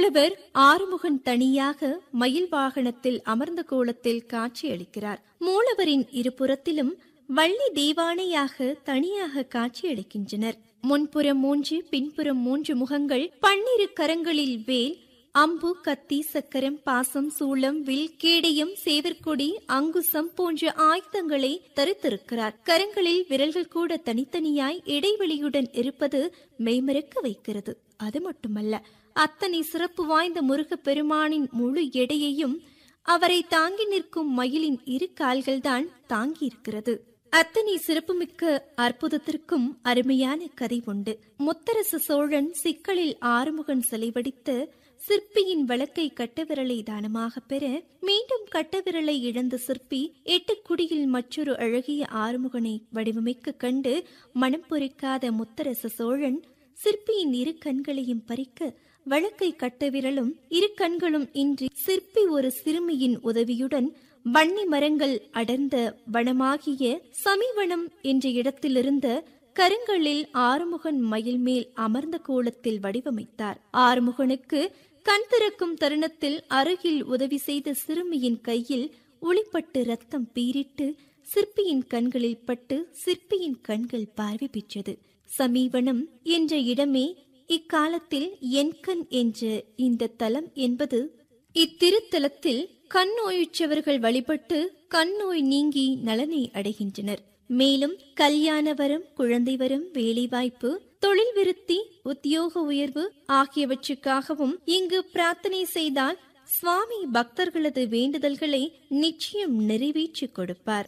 மூலவர் ஆறுமுகன் தனியாக மயில் வாகனத்தில் அமர்ந்த கோலத்தில் காட்சியளிக்கிறார் மூலவரின் இருபுறத்திலும் வள்ளி தெய்வானையாக தனியாக காட்சியளிக்கின்றனர் முன்புறம் மூன்று பின்புறம் மூன்று முகங்கள் பன்னிரு கரங்களில் வேல் அம்பு கத்தி சக்கரம் பாசம் சூளம் வில் கேடயம் சேவற்கொடி அங்குசம் போன்ற ஆயுதங்களை தரித்திருக்கிறார் கரங்களில் விரல்கள் கூட தனித்தனியாய் இடைவெளியுடன் இருப்பது மெய்மறக்க வைக்கிறது அது மட்டுமல்ல அத்தனை சிறப்பு வாய்ந்த முருகப் பெருமானின் முழு எடையையும் அவரை தாங்கி நிற்கும் மயிலின் இரு கால்கள்தான் தாங்கியிருக்கிறது அத்தனை சிறப்புமிக்க அற்புதத்திற்கும் அருமையான கதை உண்டு முத்தரசு சோழன் சிக்கலில் ஆறுமுகன் சிலை வடித்து சிற்பியின் வழக்கை கட்டவிரலை தானமாக பெற மீண்டும் கட்டவிரலை இழந்த சிற்பி எட்டுக்குடியில் மற்றொரு அழகிய ஆறுமுகனை வடிவமைக்க கண்டு மனம் பொறிக்காத முத்தரச சோழன் சிற்பியின் இரு கண்களையும் பறிக்க வழக்கை கட்டவிரலும் இரு கண்களும் இன்றி சிற்பி ஒரு சிறுமியின் உதவியுடன் வன்னி மரங்கள் அடர்ந்த வனமாகிய சமிவனம் என்ற இடத்திலிருந்த கருங்கல்லில் ஆறுமுகன் மயில் மேல் அமர்ந்த கோலத்தில் வடிவமைத்தார் ஆறுமுகனுக்கு கண் திறக்கும் தருணத்தில் அருகில் உதவி செய்த சிறுமியின் கையில் ஒளிப்பட்டு ரத்தம் பீரிட்டு சிற்பியின் கண்களில் பட்டு சிற்பியின் கண்கள் பார்வை பெற்றது சமீவனம் என்ற இடமே இக்காலத்தில் என்கண் என்ற இந்த தலம் என்பது இத்திருத்தலத்தில் கண் நோயுற்றவர்கள் வழிபட்டு கண் நோய் நீங்கி நலனை அடைகின்றனர் மேலும் கல்யாண வரம் குழந்தை வரம் வேலைவாய்ப்பு தொழில் விருத்தி உத்தியோக உயர்வு ஆகியவற்றுக்காகவும் இங்கு பிரார்த்தனை செய்தால் சுவாமி பக்தர்களது வேண்டுதல்களை நிச்சயம் நிறைவேற்றிக் கொடுப்பார்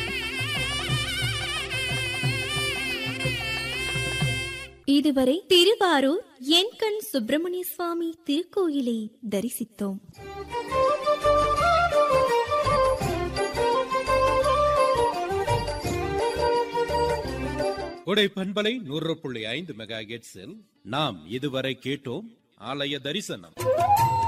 இதுவரை திருவாரூர் என்கண் சுப்பிரமணிய சுவாமி திருக்கோயிலை தரிசித்தோம் கொடை பண்பலை நூறு புள்ளி ஐந்து மெகா நாம் இதுவரை கேட்டோம் ஆலய தரிசனம்